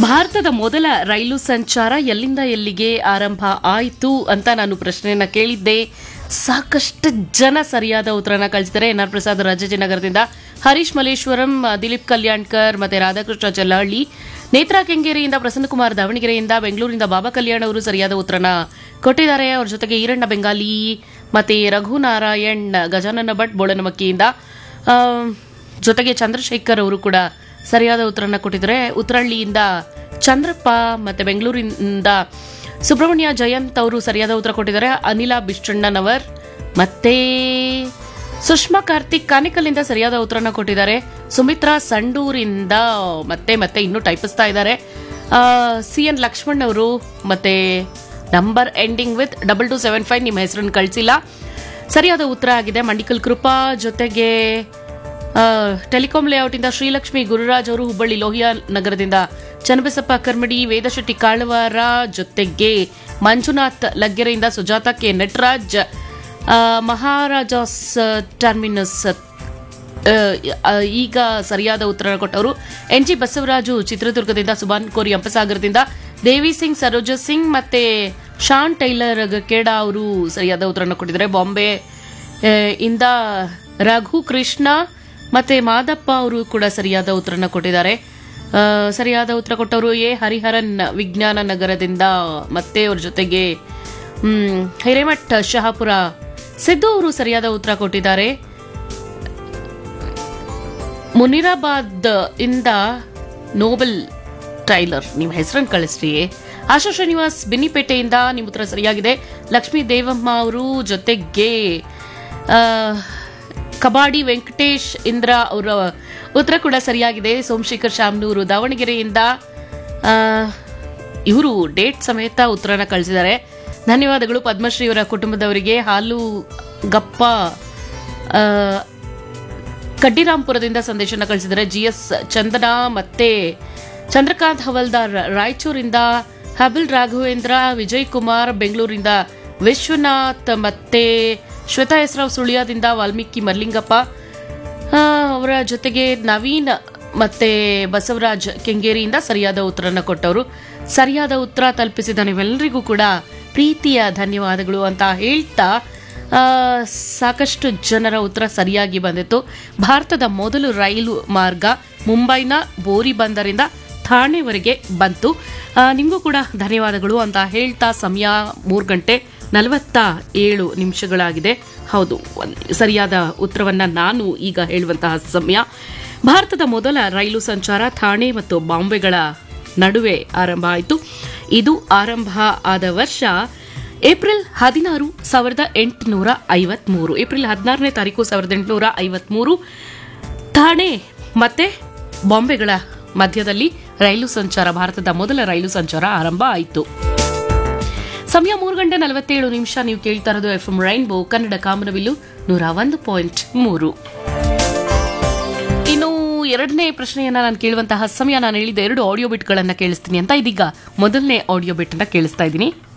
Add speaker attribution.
Speaker 1: ಭಾರತದ ಮೊದಲ ರೈಲು ಸಂಚಾರ ಎಲ್ಲಿಂದ ಎಲ್ಲಿಗೆ ಆರಂಭ ಆಯಿತು ಅಂತ ನಾನು ಪ್ರಶ್ನೆಯನ್ನ ಕೇಳಿದ್ದೆ ಸಾಕಷ್ಟು ಜನ ಸರಿಯಾದ ಉತ್ತರನ ಕಳಿಸಿದ್ದಾರೆ ಎನ್ ಆರ್ ಪ್ರಸಾದ್ ರಾಜಾಜಿನಗರದಿಂದ ಹರೀಶ್ ಮಲ್ಲೇಶ್ವರಂ ದಿಲೀಪ್ ಕಲ್ಯಾಣ್ಕರ್ ಮತ್ತೆ ರಾಧಾಕೃಷ್ಣ ಜಲ್ಲಹಳ್ಳಿ ನೇತ್ರಾ ಕೆಂಗೇರಿಯಿಂದ ಪ್ರಸನ್ನಕುಮಾರ್ ದಾವಣಗೆರೆಯಿಂದ ಬೆಂಗಳೂರಿಂದ ಬಾಬಾ ಕಲ್ಯಾಣ್ ಅವರು ಸರಿಯಾದ ಉತ್ತರನ ಕೊಟ್ಟಿದ್ದಾರೆ ಅವ್ರ ಜೊತೆಗೆ ಈರಣ್ಣ ಬೆಂಗಾಲಿ ಮತ್ತೆ ರಘುನಾರಾಯಣ್ ಗಜಾನನ ಭಟ್ ಬೋಳನಮಕ್ಕಿಯಿಂದ ಆ, ಜೊತೆಗೆ ಚಂದ್ರಶೇಖರ್ ಅವರು ಕೂಡ ಸರಿಯಾದ ಉತ್ತರನ ಕೊಟ್ಟಿದ್ದಾರೆ ಉತ್ತರಹಳ್ಳಿಯಿಂದ ಚಂದ್ರಪ್ಪ ಮತ್ತೆ ಬೆಂಗಳೂರಿನಿಂದ ಸುಬ್ರಹ್ಮಣ್ಯ ಜಯಂತ್ ಅವರು ಸರಿಯಾದ ಉತ್ತರ ಕೊಟ್ಟಿದ್ದಾರೆ ಅನಿಲ ಬಿಷ್ಟಣ್ಣನವರ್ ಮತ್ತೆ ಸುಷ್ಮಾ ಕಾರ್ತಿಕ್ ಕಾನಿಕಲ್ನಿಂದ ಸರಿಯಾದ ಉತ್ತರನ ಕೊಟ್ಟಿದ್ದಾರೆ ಸುಮಿತ್ರಾ ಸಂಡೂರಿಂದ ಮತ್ತೆ ಮತ್ತೆ ಇನ್ನೂ ಟೈಪಿಸ್ತಾ ಇದ್ದಾರೆ ಸಿ ಎನ್ ಲಕ್ಷ್ಮಣ್ ಅವರು ಮತ್ತೆ number ending with double two seven five ನಿಮ್ಮ ಹೆಸರನ್ನು ಕಳಿಸಿಲ್ಲ ಸರಿಯಾದ ಉತ್ತರ ಆಗಿದೆ ಮಂಡಿಕಲ್ ಕೃಪಾ ಜೊತೆಗೆ ಆ, ಟೆಲಿಕಾಂ ಲೇಔಟಿಂದ ಶ್ರೀಲಕ್ಷ್ಮಿ ಗುರುರಾಜ್ ಅವರು ಹುಬ್ಬಳ್ಳಿ ಲೋಹಿಯಾ ನಗರದಿಂದ ಚನ್ನಬಸಪ್ಪ ಕರ್ಮಡಿ ವೇದಶೆಟ್ಟಿ ಕಾಳವಾರ ಜೊತೆಗೆ ಮಂಜುನಾಥ್ ಲಗ್ಗೆರೆಯಿಂದ ಸುಜಾತ ಕೆ ನಟರಾಜ್ ಆ, ಮಹಾರಾಜಾಸ್ ಟರ್ಮಿನಸ್ ಆ, ಆ, ಈಗ ಸರಿಯಾದ ಉತ್ತರ ಕೊಟ್ಟವರು ಎನ್ ಜಿ ಬಸವರಾಜು ಚಿತ್ರದುರ್ಗದಿಂದ ಸುಭಾನ್ ಕೋರಿ ಹಂಪಸಾಗರದಿಂದ ದೇವಿ ಸಿಂಗ್ ಸರೋಜ ಸಿಂಗ್ ಮತ್ತೆ ಶಾನ್ ಟೈಲರ್ ಕೇಡಾ ಅವರು ಸರಿಯಾದ ಉತ್ತರನ ಕೊಟ್ಟಿದ್ದಾರೆ ಬಾಂಬೆ ಆ, ಇಂದ ರಘು ಕೃಷ್ಣ ಮತ್ತೆ ಮಾದಪ್ಪ ಅವರು ಕೂಡ ಸರಿಯಾದ ಉತ್ತರನ ಕೊಟ್ಟಿದ್ದಾರೆ ಆ, ಸರಿಯಾದ ಉತ್ತರ ಕೊಟ್ಟವರು ಎ ಹರಿಹರನ್ ವಿಜ್ಞಾನ ನಗರದಿಂದ ಮತ್ತೆ ಅವ್ರ ಜೊತೆಗೆ ಹ್ಮ್, ಹಿರೇಮಠ್ ಶಹಾಪುರ ಸಿದ್ದು ಅವರು ಸರಿಯಾದ ಉತ್ತರ ಕೊಟ್ಟಿದ್ದಾರೆ ಮುನಿರಾಬಾದ್ ಇಂದ ನೋಬೆಲ್ ಟೈಲರ್ ನಿಮ್ಮ ಹೆಸರನ್ನು ಕಳಿಸ್ರಿ ಆಶಾ ಶ್ರೀನಿವಾಸ್ ಬಿನ್ನಿಪೇಟೆಯಿಂದ ನಿಮ್ಮ ಉತ್ತರ ಸರಿಯಾಗಿದೆ ಲಕ್ಷ್ಮೀ ದೇವಮ್ಮ ಅವರು ಜೊತೆಗೆ ಆ, ಕಬಾಡಿ ವೆಂಕಟೇಶ್ ಇಂದ್ರ ಅವರ ಉತ್ತರ ಕೂಡ ಸರಿಯಾಗಿದೆ ಸೋಮಶೇಖರ್ ಶಾಮ್ನೂರು ದಾವಣಗೆರೆಯಿಂದ ಇವರು ಡೇಟ್ ಸಮೇತ ಉತ್ತರನ ಕಳಿಸಿದ್ದಾರೆ ಧನ್ಯವಾದಗಳು ಪದ್ಮಶ್ರೀ ಅವರ ಕುಟುಂಬದವರಿಗೆ ಹಾಲು ಗಪ್ಪ ಆ, ಕಡ್ಡಿರಾಂಪುರದಿಂದ ಸಂದೇಶನ ಕಳಿಸಿದ್ದಾರೆ ಜಿ ಎಸ್ ಚಂದನ ಮತ್ತೆ ಚಂದ್ರಕಾಂತ್ ಹವಲ್ದಾರ್ ರಾಯಚೂರಿಂದ ಹಬಿಲ್ ರಾಘವೇಂದ್ರ ವಿಜಯ್ ಕುಮಾರ್ ಬೆಂಗಳೂರಿಂದ ವಿಶ್ವನಾಥ್ ಮತ್ತೆ ಶ್ವೇತಾ ಹೆಸರಾವ್ ಸುಳ್ಯದಿಂದ ವಾಲ್ಮೀಕಿ ಮಲ್ಲಿಂಗಪ್ಪ ಆ, ಅವರ ಜೊತೆಗೆ ನವೀನ್ ಮತ್ತೆ ಬಸವರಾಜ್ ಕೆಂಗೇರಿಯಿಂದ ಸರಿಯಾದ ಉತ್ತರನ ಕೊಟ್ಟವರು ಸರಿಯಾದ ಉತ್ತರ ತಲುಪಿಸಿದ ನೀವೆಲ್ಲರಿಗೂ ಕೂಡ ಪ್ರೀತಿಯ ಧನ್ಯವಾದಗಳು ಅಂತ ಹೇಳ್ತಾ ಆ, ಸಾಕಷ್ಟು ಜನರ ಉತ್ತರ ಸರಿಯಾಗಿ ಬಂದಿತ್ತು ಭಾರತದ ಮೊದಲು ರೈಲು ಮಾರ್ಗ ಮುಂಬೈನ ಬೋರಿ ಬಂದರಿಂದ ಥಾಣೆವರೆಗೆ ಬಂತು ಆ, ನಿಮಗೂ ಕೂಡ ಧನ್ಯವಾದಗಳು ಅಂತ ಹೇಳ್ತಾ ಸಮಯ ಮೂರು ಗಂಟೆ ನಲವತ್ತ ಏಳು ನಿಮಿಷಗಳಾಗಿದೆ ಹೌದು ಒಂದ್- ಸರಿಯಾದ ಉತ್ತರವನ್ನ ನಾನು ಈಗ ಹೇಳುವಂತಹ ಸಮಯ ಭಾರತದ ಮೊದಲ ರೈಲು ಸಂಚಾರ ಥಾಣೆ ಮತ್ತು ಬಾಂಬೆಗಳ ನಡುವೆ ಆರಂಭ ಆಯಿತು ಇದು ಆರಂಭ ಆದ ವರ್ಷ ಏಪ್ರಿಲ್ ಹದಿನಾರು ಸಾವಿರದ ಎಂಟುನೂರ ಐವತ್ಮೂರು ಏಪ್ರಿಲ್ ಹದಿನಾರನೇ ತಾರೀಕು ಸಾವಿರದ ಎಂಟುನೂರ ಐವತ್ಮೂರು ಥಾಣೆ ಮತ್ತೆ ಬಾಂಬೆಗಳ ಮಧ್ಯದಲ್ಲಿ ರೈಲು ಸಂಚಾರ ಭಾರತದ ಮೊದಲ ರೈಲು ಸಂಚಾರ ಆರಂಭ ಆಯಿತು ಸಮಯ ಮೂರು ಗಂಟೆ ನಲವತ್ತೇಳು ನಿಮಿಷ ನೀವು ಕೇಳ್ತಾ ಇರೋದು ಎಫ್ ಎಂ ರೈನ್ಬೋ ಕನ್ನಡ ಕಾಮನವಿಲ್ಲು ನೂರ ಒಂದು ಪಾಯಿಂಟ್ ಮೂರು ಇನ್ನು ಎರಡನೇ ಪ್ರಶ್ನೆಯನ್ನ ನಾನು ಕೇಳುವಂತಹ ಸಮಯ ನಾನು ಹೇಳಿದ ಎರಡು ಆಡಿಯೋ ಬಿಟ್ಗಳನ್ನ ಕೇಳಿಸ್ತೀನಿ ಅಂತ ಇದೀಗ ಮೊದಲನೇ ಆಡಿಯೋ ಬಿಟ್ ಅನ್ನ ಕೇಳಿಸ್ತಾ ಇದ್ದೀನಿ